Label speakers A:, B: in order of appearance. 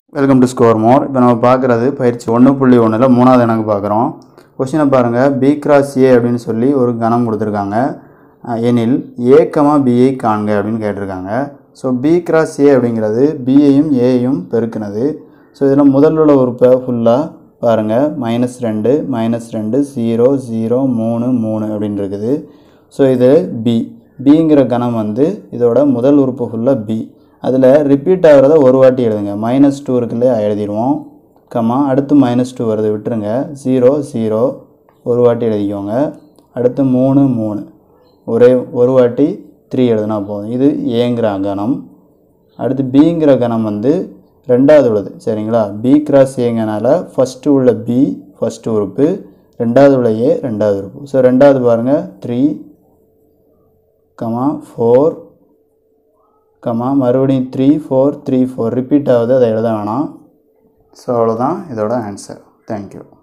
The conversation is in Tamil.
A: வெல்கம் டு ஸ்கோர் மோர் இப்போ நம்ம பார்க்குறது பயிற்சி ஒன்று புள்ளி ஒன்றில் மூணாவது எனக்கு பார்க்குறோம் கொஷினை பாருங்கள் பி கிராஸ் ஏ அப்படின்னு சொல்லி ஒரு கணம் கொடுத்துருக்காங்க அஹ் எனில் ஏ கமா பிஐ காண்க அப்படின்னு கேட்டிருக்காங்க ஸோ பி கிராஸ் ஏ அப்படிங்கிறது பியையும் ஏயையும் பெருக்குனது ஸோ இதில் முதல்ல உள்ள உறுப்பை ஃபுல்லாக பாருங்கள் மைனஸ் ரெண்டு மைனஸ் ரெண்டு ஜீரோ ஜீரோ மூணு மூணு அப்படின்னு இருக்குது ஸோ இது பி பிங்கிற கணம் வந்து இதோட முதல் உறுப்பு ஃபுல்லாக பி அதில் ரிப்பீட் ஆகிறத ஒரு வாட்டி எழுதுங்க மைனஸ் டூ இருக்குல்ல எழுதிடுவோம் கம்மா அடுத்து மைனஸ் டூ வருது விட்டுருங்க ஜீரோ ஜீரோ ஒரு வாட்டி எழுதிக்கோங்க அடுத்து மூணு மூணு ஒரே ஒரு வாட்டி த்ரீ எழுதுனா போதும் இது ஏங்கிற கணம் அடுத்து பிங்கிற கணம் வந்து ரெண்டாவது உள்ளது சரிங்களா பி கிராஸ் ஏங்கனால ஃபஸ்ட்டு உள்ள பி ஃபஸ்ட்டு உறுப்பு ரெண்டாவது உள்ள ஏ ரெண்டாவது உறுப்பு ஸோ ரெண்டாவது பாருங்கள் த்ரீ கமா ஃபோர் கமா மறுபடியும் three four three four repeat ஆகுது அதை எழுத வேணாம் ஸோ அவ்வளோதான் இதோட ஆன்சர் தேங்க்யூ